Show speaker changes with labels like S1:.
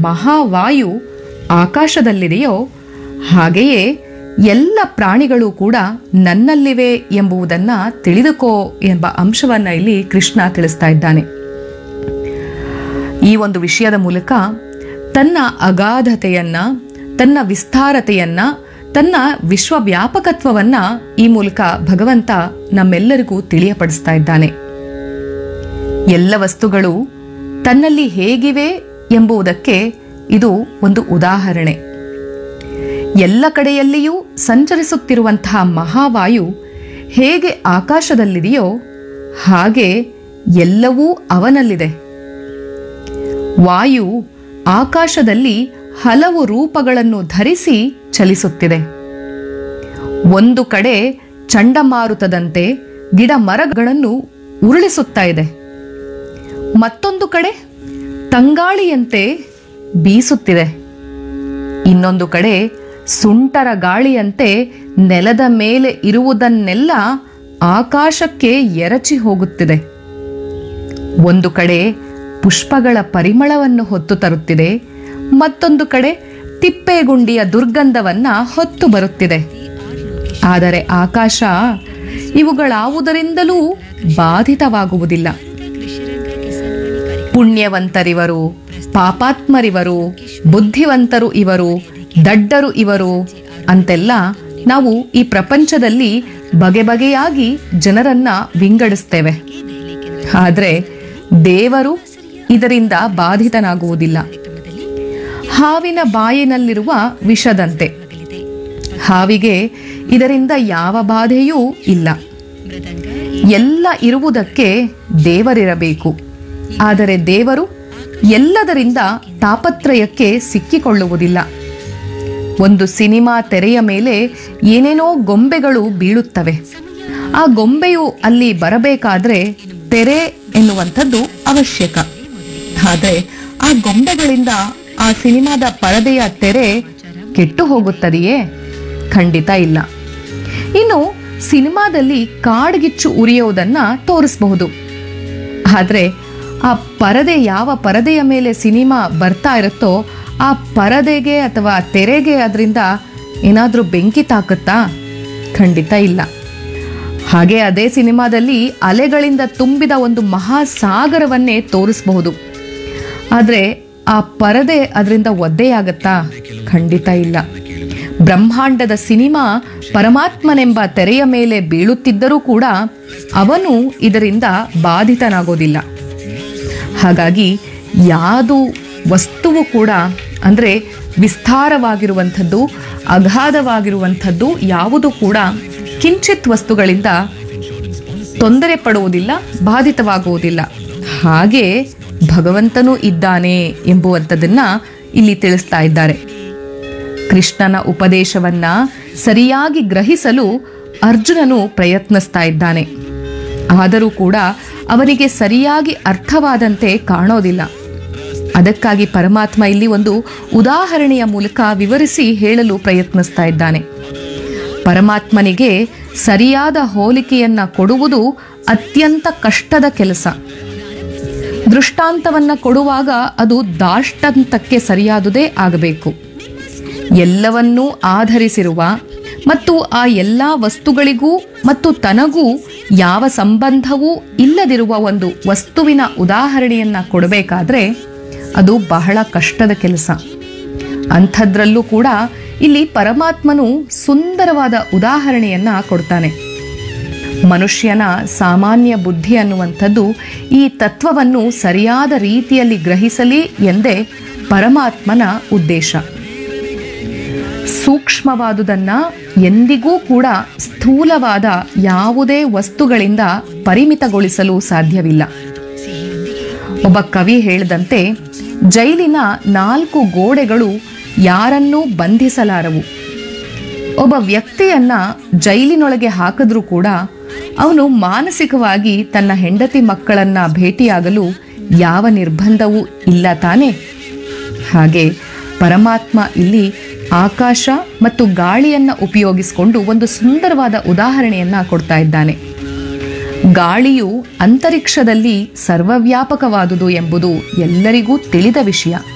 S1: ಮಹಾವಾಯು ಆಕಾಶದಲ್ಲಿದೆಯೋ ಹಾಗೆಯೇ ಎಲ್ಲ ಪ್ರಾಣಿಗಳು ಕೂಡ ನನ್ನಲ್ಲಿವೆ ಎಂಬುದನ್ನು ತಿಳಿದುಕೋ ಎಂಬ ಅಂಶವನ್ನು ಇಲ್ಲಿ ಕೃಷ್ಣ ತಿಳಿಸ್ತಾ ಇದ್ದಾನೆ ಈ ಒಂದು ವಿಷಯದ ಮೂಲಕ ತನ್ನ ಅಗಾಧತೆಯನ್ನ ತನ್ನ ವಿಸ್ತಾರತೆಯನ್ನ ತನ್ನ ವಿಶ್ವವ್ಯಾಪಕತ್ವವನ್ನ ಈ ಮೂಲಕ ಭಗವಂತ ನಮ್ಮೆಲ್ಲರಿಗೂ ತಿಳಿಯಪಡಿಸ್ತಾ ಇದ್ದಾನೆ ಎಲ್ಲ ವಸ್ತುಗಳು ತನ್ನಲ್ಲಿ ಹೇಗಿವೆ ಎಂಬುದಕ್ಕೆ ಇದು ಒಂದು ಉದಾಹರಣೆ ಎಲ್ಲ ಕಡೆಯಲ್ಲಿಯೂ ಸಂಚರಿಸುತ್ತಿರುವಂತಹ ಮಹಾವಾಯು ಹೇಗೆ ಆಕಾಶದಲ್ಲಿದೆಯೋ ಹಾಗೆ ಎಲ್ಲವೂ ಅವನಲ್ಲಿದೆ ವಾಯು ಆಕಾಶದಲ್ಲಿ ಹಲವು ರೂಪಗಳನ್ನು ಧರಿಸಿ ಚಲಿಸುತ್ತಿದೆ ಒಂದು ಕಡೆ ಚಂಡಮಾರುತದಂತೆ ಗಿಡ ಮರಗಳನ್ನು ಉರುಳಿಸುತ್ತಾ ಇದೆ ಮತ್ತೊಂದು ಕಡೆ ತಂಗಾಳಿಯಂತೆ ಬೀಸುತ್ತಿದೆ ಇನ್ನೊಂದು ಕಡೆ ಸುಂಟರ ಗಾಳಿಯಂತೆ ನೆಲದ ಮೇಲೆ ಇರುವುದನ್ನೆಲ್ಲ ಆಕಾಶಕ್ಕೆ ಎರಚಿ ಹೋಗುತ್ತಿದೆ ಒಂದು ಕಡೆ ಪುಷ್ಪಗಳ ಪರಿಮಳವನ್ನು ಹೊತ್ತು ತರುತ್ತಿದೆ ಮತ್ತೊಂದು ಕಡೆ ತಿಪ್ಪೆಗುಂಡಿಯ ದುರ್ಗಂಧವನ್ನ ಹೊತ್ತು ಬರುತ್ತಿದೆ ಆದರೆ ಆಕಾಶ ಇವುಗಳಾವುದರಿಂದಲೂ ಬಾಧಿತವಾಗುವುದಿಲ್ಲ ಪುಣ್ಯವಂತರಿವರು ಪಾಪಾತ್ಮರಿವರು ಬುದ್ಧಿವಂತರು ಇವರು ದಡ್ಡರು ಇವರು ಅಂತೆಲ್ಲ ನಾವು ಈ ಪ್ರಪಂಚದಲ್ಲಿ ಬಗೆ ಬಗೆಯಾಗಿ ಜನರನ್ನ ವಿಂಗಡಿಸ್ತೇವೆ ಆದರೆ ದೇವರು ಇದರಿಂದ ಬಾಧಿತನಾಗುವುದಿಲ್ಲ ಹಾವಿನ ಬಾಯಿನಲ್ಲಿರುವ ವಿಷದಂತೆ ಹಾವಿಗೆ ಇದರಿಂದ ಯಾವ ಬಾಧೆಯೂ ಇಲ್ಲ ಎಲ್ಲ ಇರುವುದಕ್ಕೆ ದೇವರಿರಬೇಕು ಆದರೆ ದೇವರು ಎಲ್ಲದರಿಂದ ತಾಪತ್ರಯಕ್ಕೆ ಸಿಕ್ಕಿಕೊಳ್ಳುವುದಿಲ್ಲ ಒಂದು ಸಿನಿಮಾ ತೆರೆಯ ಮೇಲೆ ಏನೇನೋ ಗೊಂಬೆಗಳು ಬೀಳುತ್ತವೆ ಆ ಗೊಂಬೆಯು ಅಲ್ಲಿ ಬರಬೇಕಾದ್ರೆ ತೆರೆ ಎನ್ನುವಂಥದ್ದು ಅವಶ್ಯಕ ಆದರೆ ಆ ಗೊಂಬೆಗಳಿಂದ ಆ ಸಿನಿಮಾದ ಪರದೆಯ ತೆರೆ ಕೆಟ್ಟು ಹೋಗುತ್ತದೆಯೇ ಖಂಡಿತ ಇಲ್ಲ ಇನ್ನು ಸಿನಿಮಾದಲ್ಲಿ ಕಾಡ್ಗಿಚ್ಚು ಉರಿಯುವುದನ್ನ ತೋರಿಸಬಹುದು ಆದರೆ ಆ ಪರದೆ ಯಾವ ಪರದೆಯ ಮೇಲೆ ಸಿನಿಮಾ ಬರ್ತಾ ಇರುತ್ತೋ ಆ ಪರದೆಗೆ ಅಥವಾ ತೆರೆಗೆ ಅದರಿಂದ ಏನಾದರೂ ಬೆಂಕಿ ತಾಕುತ್ತಾ ಖಂಡಿತ ಇಲ್ಲ ಹಾಗೆ ಅದೇ ಸಿನಿಮಾದಲ್ಲಿ ಅಲೆಗಳಿಂದ ತುಂಬಿದ ಒಂದು ಮಹಾಸಾಗರವನ್ನೇ ತೋರಿಸಬಹುದು ಆದರೆ ಆ ಪರದೆ ಅದರಿಂದ ಒದ್ದೆಯಾಗತ್ತಾ ಖಂಡಿತ ಇಲ್ಲ ಬ್ರಹ್ಮಾಂಡದ ಸಿನಿಮಾ ಪರಮಾತ್ಮನೆಂಬ ತೆರೆಯ ಮೇಲೆ ಬೀಳುತ್ತಿದ್ದರೂ ಕೂಡ ಅವನು ಇದರಿಂದ ಬಾಧಿತನಾಗೋದಿಲ್ಲ ಹಾಗಾಗಿ ಯಾವುದು ವಸ್ತುವು ಕೂಡ ಅಂದರೆ ವಿಸ್ತಾರವಾಗಿರುವಂಥದ್ದು ಅಗಾಧವಾಗಿರುವಂಥದ್ದು ಯಾವುದು ಕೂಡ ಕಿಂಚಿತ್ ವಸ್ತುಗಳಿಂದ ತೊಂದರೆ ಪಡುವುದಿಲ್ಲ ಬಾಧಿತವಾಗುವುದಿಲ್ಲ ಹಾಗೆ ಭಗವಂತನೂ ಇದ್ದಾನೆ ಎಂಬುವಂಥದ್ದನ್ನ ಇಲ್ಲಿ ತಿಳಿಸ್ತಾ ಇದ್ದಾರೆ ಕೃಷ್ಣನ ಉಪದೇಶವನ್ನ ಸರಿಯಾಗಿ ಗ್ರಹಿಸಲು ಅರ್ಜುನನು ಪ್ರಯತ್ನಿಸ್ತಾ ಇದ್ದಾನೆ ಆದರೂ ಕೂಡ ಅವನಿಗೆ ಸರಿಯಾಗಿ ಅರ್ಥವಾದಂತೆ ಕಾಣೋದಿಲ್ಲ ಅದಕ್ಕಾಗಿ ಪರಮಾತ್ಮ ಇಲ್ಲಿ ಒಂದು ಉದಾಹರಣೆಯ ಮೂಲಕ ವಿವರಿಸಿ ಹೇಳಲು ಪ್ರಯತ್ನಿಸ್ತಾ ಇದ್ದಾನೆ ಪರಮಾತ್ಮನಿಗೆ ಸರಿಯಾದ ಹೋಲಿಕೆಯನ್ನ ಕೊಡುವುದು ಅತ್ಯಂತ ಕಷ್ಟದ ಕೆಲಸ ದೃಷ್ಟಾಂತವನ್ನ ಕೊಡುವಾಗ ಅದು ದಾಷ್ಟಂತಕ್ಕೆ ಸರಿಯಾದುದೇ ಆಗಬೇಕು ಎಲ್ಲವನ್ನೂ ಆಧರಿಸಿರುವ ಮತ್ತು ಆ ಎಲ್ಲ ವಸ್ತುಗಳಿಗೂ ಮತ್ತು ತನಗೂ ಯಾವ ಸಂಬಂಧವೂ ಇಲ್ಲದಿರುವ ಒಂದು ವಸ್ತುವಿನ ಉದಾಹರಣೆಯನ್ನ ಕೊಡಬೇಕಾದ್ರೆ ಅದು ಬಹಳ ಕಷ್ಟದ ಕೆಲಸ ಅಂಥದ್ರಲ್ಲೂ ಕೂಡ ಇಲ್ಲಿ ಪರಮಾತ್ಮನು ಸುಂದರವಾದ ಉದಾಹರಣೆಯನ್ನ ಕೊಡ್ತಾನೆ ಮನುಷ್ಯನ ಸಾಮಾನ್ಯ ಬುದ್ಧಿ ಅನ್ನುವಂಥದ್ದು ಈ ತತ್ವವನ್ನು ಸರಿಯಾದ ರೀತಿಯಲ್ಲಿ ಗ್ರಹಿಸಲಿ ಎಂದೇ ಪರಮಾತ್ಮನ ಉದ್ದೇಶ ಸೂಕ್ಷ್ಮವಾದುದನ್ನ ಎಂದಿಗೂ ಕೂಡ ಸ್ಥೂಲವಾದ ಯಾವುದೇ ವಸ್ತುಗಳಿಂದ ಪರಿಮಿತಗೊಳಿಸಲು ಸಾಧ್ಯವಿಲ್ಲ ಒಬ್ಬ ಕವಿ ಹೇಳಿದಂತೆ ಜೈಲಿನ ನಾಲ್ಕು ಗೋಡೆಗಳು ಯಾರನ್ನೂ ಬಂಧಿಸಲಾರವು ಒಬ್ಬ ವ್ಯಕ್ತಿಯನ್ನ ಜೈಲಿನೊಳಗೆ ಹಾಕಿದ್ರೂ ಕೂಡ ಅವನು ಮಾನಸಿಕವಾಗಿ ತನ್ನ ಹೆಂಡತಿ ಮಕ್ಕಳನ್ನ ಭೇಟಿಯಾಗಲು ಯಾವ ನಿರ್ಬಂಧವೂ ಇಲ್ಲ ತಾನೇ ಹಾಗೆ ಪರಮಾತ್ಮ ಇಲ್ಲಿ ಆಕಾಶ ಮತ್ತು ಗಾಳಿಯನ್ನ ಉಪಯೋಗಿಸಿಕೊಂಡು ಒಂದು ಸುಂದರವಾದ ಉದಾಹರಣೆಯನ್ನ ಕೊಡ್ತಾ ಇದ್ದಾನೆ ಗಾಳಿಯು ಅಂತರಿಕ್ಷದಲ್ಲಿ ಸರ್ವವ್ಯಾಪಕವಾದುದು ಎಂಬುದು ಎಲ್ಲರಿಗೂ ತಿಳಿದ ವಿಷಯ